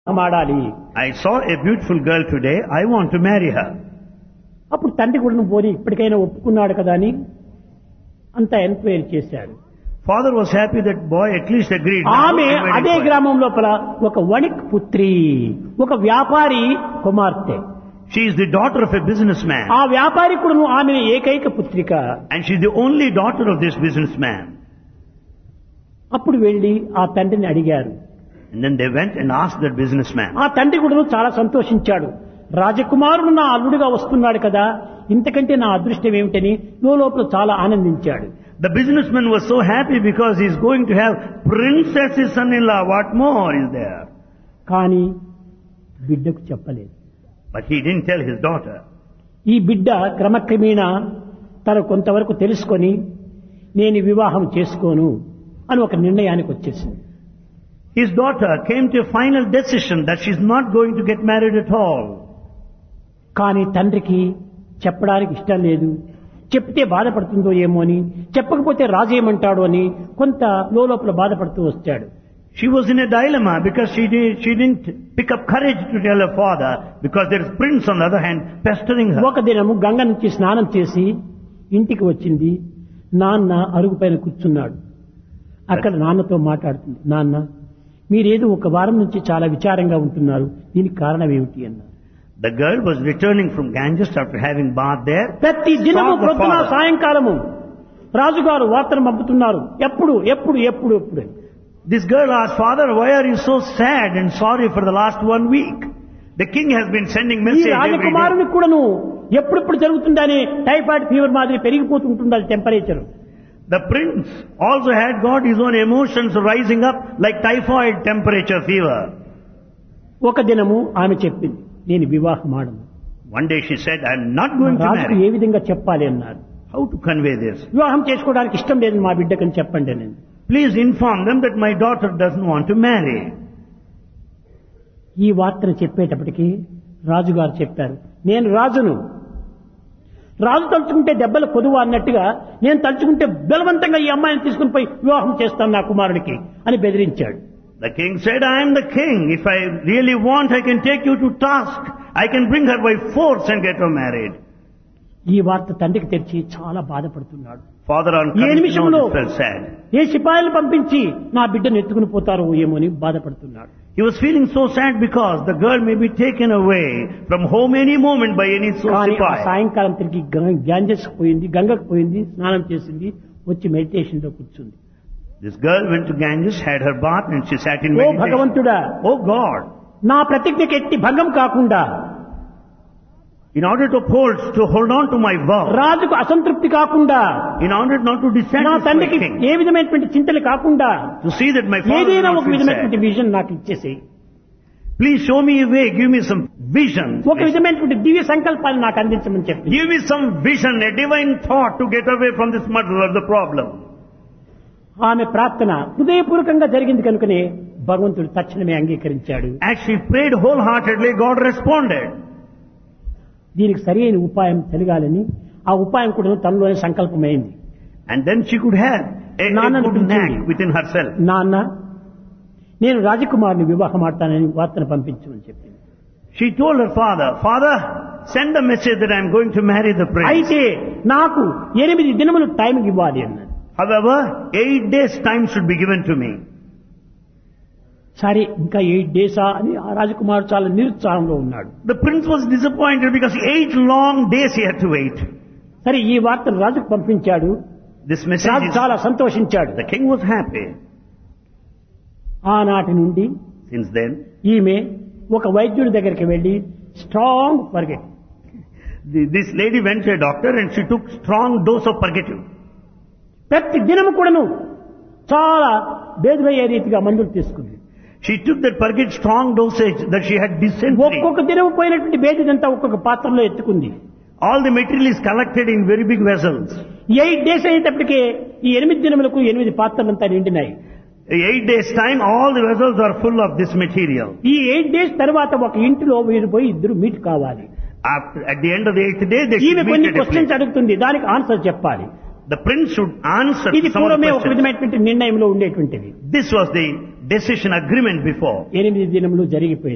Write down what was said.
మాడాలి I saw a beautiful girl today. I want to marry her. అప్పుడు తండ్రి కూడా నువ్వు పోని ఇప్పటికైనా ఒప్పుకున్నాడు కదా అని అంత ఎంక్వైరీ చేశాడు Father was happy that boy at least agreed. ఆమె I made అదే inquiry. గ్రామం లోపల ఒక వణిక్ పుత్రి ఒక వ్యాపారి కుమార్తె She is the daughter of a businessman. ఆ వ్యాపారి కూడా ఆమె ఏకైక పుత్రిక And she is the only daughter of this businessman. అప్పుడు వెళ్లి ఆ తండ్రిని అడిగారు And then they went and asked that businessman. ఆ తండ్రి కూడా చాలా సంతోషించాడు రాజకుమారుడు నా అల్లుడిగా వస్తున్నాడు కదా ఇంతకంటే నా అదృష్టం ఏమిటని లోపల చాలా ఆనందించాడు The businessman was so happy because he is going to have princess his son-in-law. What more is there? కానీ బిడ్డకు చెప్పలేదు But he didn't tell his daughter. ఈ బిడ్డ క్రమక్రమేణా తను కొంతవరకు తెలుసుకొని నేను వివాహం చేసుకోను అని ఒక నిర్ణయానికి వచ్చేసింది His daughter came to a final decision that she's not going to get married at all. కానీ తండ్రికి చెప్పడానికి ఇష్టం లేదు చెప్తే బాధపడుతుందో ఏమో అని చెప్పకపోతే రాజు ఏమంటాడు అని కొంత లోపల బాధపడుతూ వచ్చాడు She was in a dilemma because she, did, she didn't pick up courage to tell her father because there is prince on the other hand pestering her. ఒక దినము గంగ నుంచి స్నానం చేసి ఇంటికి వచ్చింది నాన్న అరుగు పైన కూర్చున్నాడు అక్కడ నాన్నతో మాట్లాడుతుంది నాన్న మీరేదో ఒక వారం నుంచి చాలా విచారంగా ఉంటున్నారు దీనికి కారణం ఏమిటి అన్నారు The girl was returning from Ganges after having bath there. ప్రతి దినము Saw the ప్రొద్దున father. సాయంకాలము రాజుగారు వార్తను పంపుతున్నారు ఎప్పుడు ఎప్పుడు ఎప్పుడు ఎప్పుడు అని. This girl asked, Father, why are you so sad and sorry for the last one week? The king has been sending ఈ message every day. రాజకుమారునికి కూడాను ఎప్పుడెప్పుడు జరుగుతుందని టైఫాయిడ్ ఫీవర్ మాదిరి పెరిగిపోతుంటుంది temperature The prince also had got his own emotions rising up like typhoid temperature fever. ఒక దినము ఆమె చెప్పింది నేను వివాహం ఆడను One day she said, I'm not going to రాజుకు marry. ఏ విధంగా చెప్పాలి అన్నారు How to convey this? వివాహం చేసుకోవడానికి ఇష్టం లేదు మా బిడ్డకని చెప్పండి నేను Please inform them that my daughter doesn't want to marry. ఈ వార్తను చెప్పేటప్పటికి రాజుగారు చెప్పారు నేను రాజును రాజు తలుచుకుంటే దెబ్బలు కొదువు అన్నట్టుగా నేను తలుచుకుంటే బలవంతంగా ఈ అమ్మాయిని తీసుకుని పోయి వివాహం చేస్తాను నా కుమారుడికి అని బెదిరించాడు The king said, I am the king. If I really want, I can take you to task. I can bring her by force and get her married. ఈ వార్త తండ్రికి తెచ్చి చాలా బాధపడుతున్నాడు Father on A coming to know నిమిషంలో this felt sad. ఏ సిపాయిలు పంపించి నా బిడ్డను ఎత్తుకుని పోతారో ఏమో అని బాధపడుతున్నాడు He was feeling so sad because the girl may be taken away from home any moment by any so కానీ ఆ sipai. సాయంకాలం తిరిగి గ- గ్యాంజెస్ పోయింది గంగకు పోయింది స్నానం చేసింది వచ్చి మెడిటేషన్ లో కూర్చుంది This girl went to Ganges, had her bath and she sat in oh meditation. భగవంతుడా Oh God, నా ప్రతిజ్ఞకి ఎట్టి భంగం కాకుండా in order to hold, to hold on to my vow, రాజుకు అసంతృప్తి కాకుండా in order not to నా dissatisfy తండ్రికి king, ఏ విధమైనటువంటి చింతలు కాకుండా to see that my father ఏదైనా will ఒక not feel విధమైనటువంటి sad. విజన్ నాకు ఇచ్చేసి Please show me a way, give me some vision. ఒక విధమైనటువంటి దివ్య సంకల్పాన్ని నాకు అందించమని చెప్పి Give me some vision, a divine thought to get away from this muddle of the problem. ఆమె ప్రార్థన హృదయపూర్వకంగా జరిగింది కనుకనే భగవంతుడు తక్షణమే అంగీకరించాడు As she prayed wholeheartedly, God responded. దీనికి సరైన ఉపాయం తెలియాలని ఆ ఉపాయం కూడా తనలోనే సంకల్పమైంది And then she could have a, a నాన్నను good పిలిచింది. knack within herself. నాన్న నేను రాజకుమారుని వివాహం ఆడతానని వార్తను పంపించమని చెప్పింది She told her father, Father, send a message that I am going to marry the prince. అయితే నాకు ఎనిమిది దినములు టైం ఇవ్వాలి అన్నది However, eight days time should be given to me. సరే ఇంకా ఎయిట్ డేసా అని ఆ రాజకుమారుడు చాలా నిరుత్సాహంలో ఉన్నాడు The prince was disappointed because eight long days he had to wait. సరే ఈ వార్తను రాజుకు పంపించాడు This message రాజు is, చాలా సంతోషించాడు the king was happy. ఆనాటి నుండి Since then, ఈమె ఒక వైద్యుడి దగ్గరికి వెళ్లి strong purgative the- this lady went to a doctor and she took strong dose of purgative. ప్రతి దినము కూడాను చాలా బేదమయ్యే రీతిగా మందులు తీసుకుంది She took that purgate strong dosage that she had dysentery. ఒక్కొక్క దినం పోయినటువంటి బేదిదంతా ఒక్కొక్క పాత్రలో ఎత్తుకుంది All the material is collected in very big vessels. Eight days అయ్యేటప్పటికే ఈ ఎనిమిది దినములకు ఎనిమిది పాత్రలంతా నిండినాయి Eight days time, all the vessels are full of this material. ఈ ఎయిట్ డేస్ తర్వాత ఒక ఇంటిలో వీరు పోయి ఇద్దరు మీట్ కావాలి After, at the end of the eighth day, they ఈమె should కొన్ని meet at a questions place. అడుగుతుంది దానికి ఆన్సర్ చెప్పాలి The prince should answer ఇది to some of the పూర్వమే ఒక questions. విధమైనటువంటి నిర్ణయంలో ఉండేటువంటిది This was the decision agreement before. ఎనిమిది దినములు జరిగిపోయింది